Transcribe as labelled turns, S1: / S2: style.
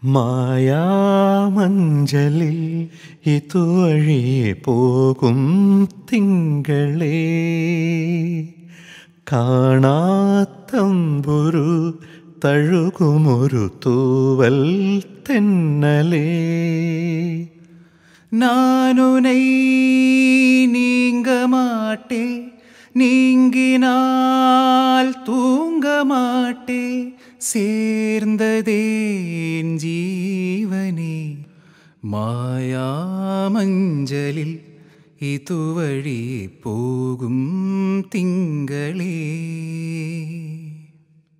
S1: മായാമഞ്ചലിൽ ഇതുവഴി പോകും തിങ്കളേ കാണാത്തമ്പുരു തഴുകുമൊരു തൂവൽ തെന്നലേ
S2: நானுனை நீங்க மாட்டே நீங்கினால் தூங்க மாட்டே சேர்ந்ததேன் ജീവനേ മായാമഞ്ചലിൽ ഇതുവഴി പോകും തിങ്കളേ